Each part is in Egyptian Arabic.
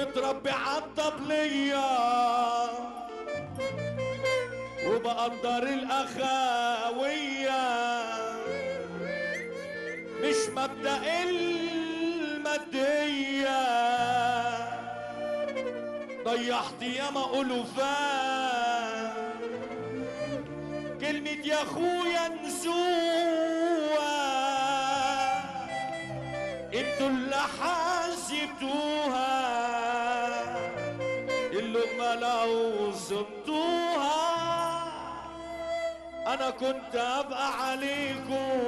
متربي عالطبلية وبقدر الأخاوية مش مبدأ المادية ضيعت ياما ألوفات كلمة يا أخويا نسوها انتوا اللي حاسبتوها اللقمة لو صمتوها انا كنت ابقى عليكم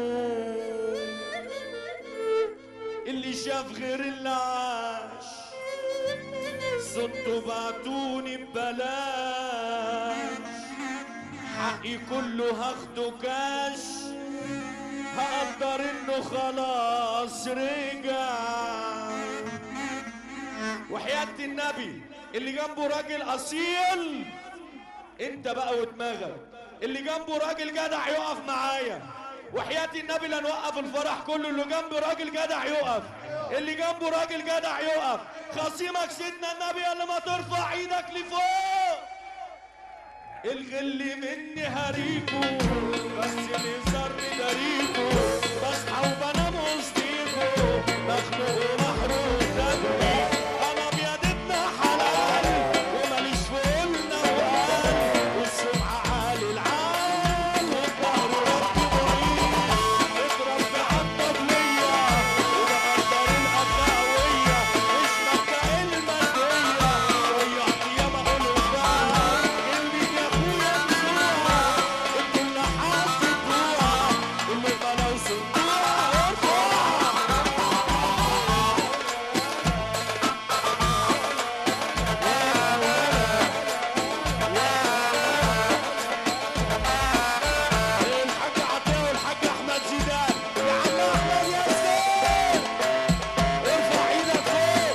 اللي شاف غير اللي عاش صنتوا بعتوني ببلاش حقي كله هاخده كاش هقدر انه خلاص رجع وحياة النبي اللي جنبه راجل اصيل انت بقى ودماغك اللي جنبه راجل جدع يقف معايا وحياة النبي لا نوقف الفرح كله اللي جنبه راجل جدع يقف اللي جنبه راجل جدع يقف خصيمك سيدنا النبي اللي ما ترفع ايدك لفوق الغل مني هريكو بس الهزار مداريكو بصحى وبنام وسطيكو مخنوق ومحروق دمي انا بيدتنا حلال وماليش في قلنا وقال والسمعة عالي العال والظهر رب معين اتربي عالطبلية وبقدر الأخاوية مش مبدأ المادية ضيعت ياما ألوفات اللي يا أخويا نسوها انتوا اللي حاسبوها اللي بلاو صدوها ارفع الحاج عطيه والحاج احمد زيدان يا عم احمد يا زين ارفع ايدك فوق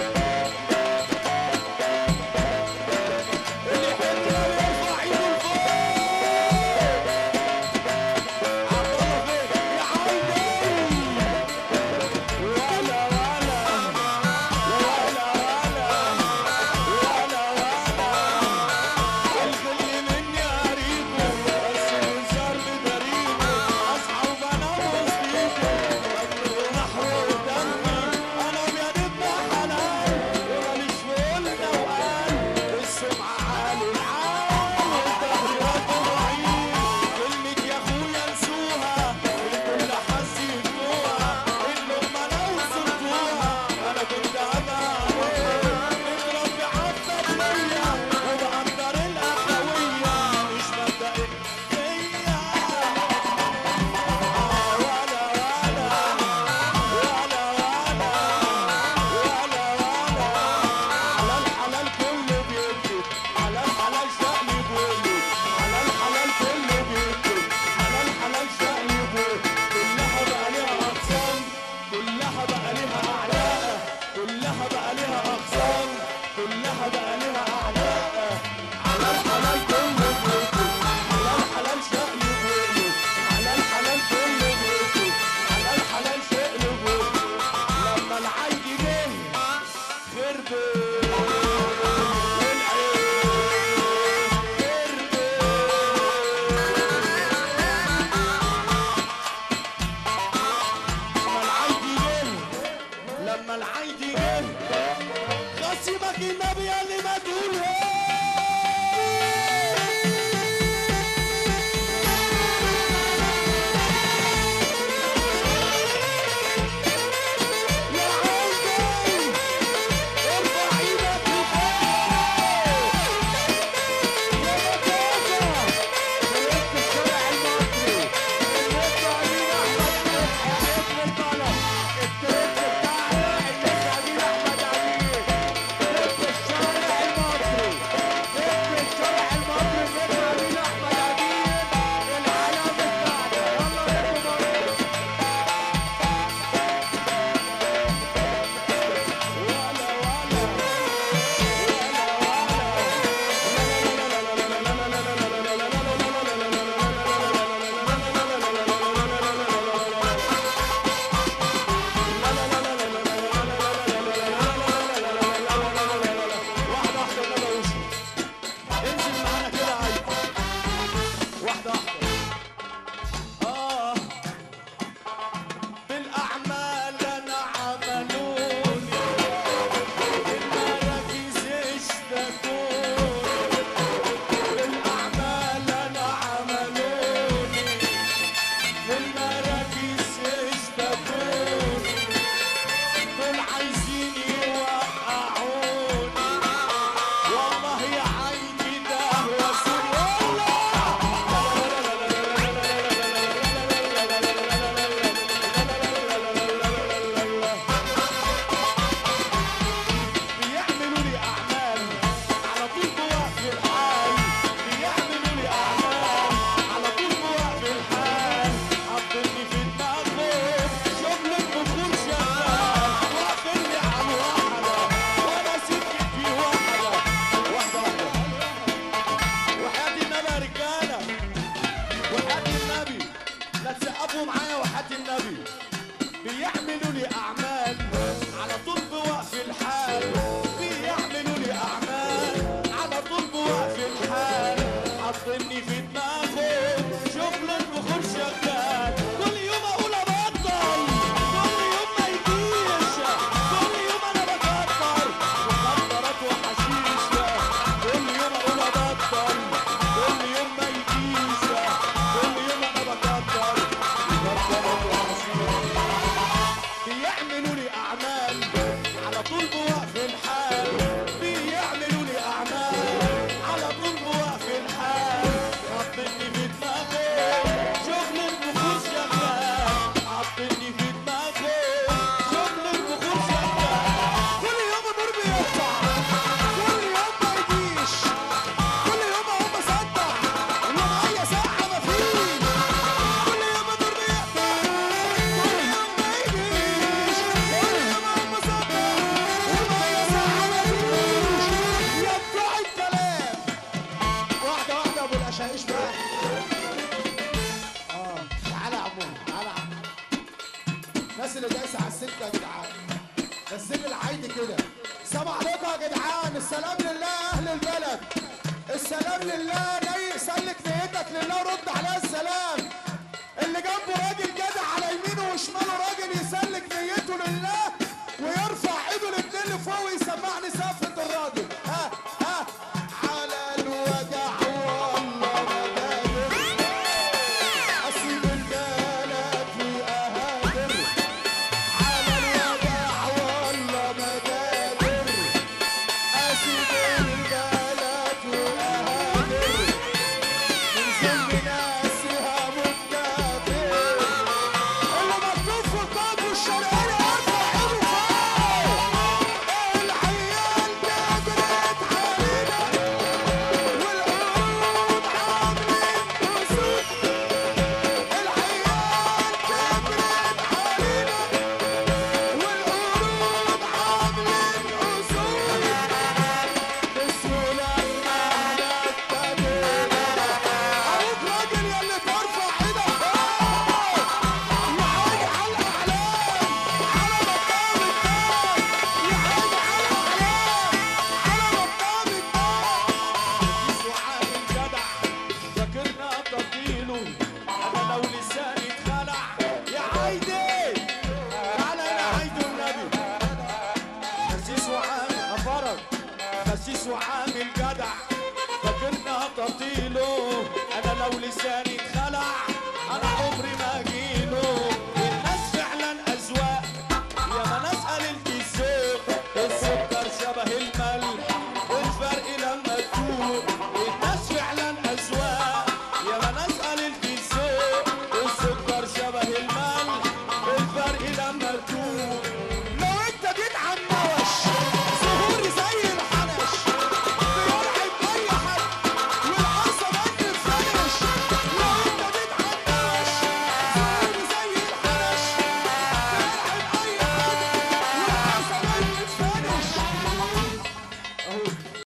اللي يحب النبي يرفع ايده لفوق عبد الله فين يا عيني ولا ولا ولا ولا ولا ولا الغل مني قريبه بس الانسان بدريبه اصحى وبنام وسطيكه مجنون محروق دمي انا بيدنا حلال وماليش في قلنا وقال السمعه عالي العال والظهر رد معين كلمه يا اخويا نسوها الكل حسيتوها اللقمه لو صرتوها انا كنت ابقى متربي عالطبليه وبقدر الاخويه مش مبدأ الدنيا ولا ولا ولا ولا ولا ولا حلال حلال كله بيكتب حلال حلال شقلب ويلد حلال حلال كله بيكتب حلال حلال شقلب ويلد كلها بقى ليها اقسام كلها بقى ليها اعلاء كلها بقى ليها اقسام كلها بقى ليها اعلاء حلال حلال كله بيكتب حلال حلال شقلب ويلد حلال حلال كله بيكتب حلال حلال شقلب ويلد لما العيد جه خربت لما العيد جه خصمك النبي اللي ما تقول يا عيدي ارفع ايدك لفوق يا مكاسة فرقت الشارع المصري النقطة أمين أحمد فتحي اسم البلد التريك بتاعنا النقطة أمين أحمد أمين تريك الشارع السلام لله اهل البلد السلام لله ني سلك نيتك لله ورد عليها السلام اللي جنبه راجل جدع على يمينه وشماله راجل يسلك نيته لله ويرفع ايده الاتنين لفوق ويسمعني سقفة الراجل ها ها على الوجع والله ما قادر اسيب البلد واهاجر على الوجع والله ما قادر اسيب البلد واهاجر من ذنب ناسي هموت كافر اللي مكتوب في الباب والشرقية ارفع ايده فوق العيال كبرت علينا والقرود عاملين كسوف العيال كبرت علينا والقرود عاملين كسوف بسهولة ما نتبدل أبوك راجل يلي ترفع ايدك فوق يعود على الأعلام على مقام الدار يعود على الأعلام على مقام الدار وعامل جدع فاكرنا تطيله انا لو لساني اتخلع يا عايدي تعالى يا عايدي النبي خسيس وعامل افرج خسيس وعامل جدع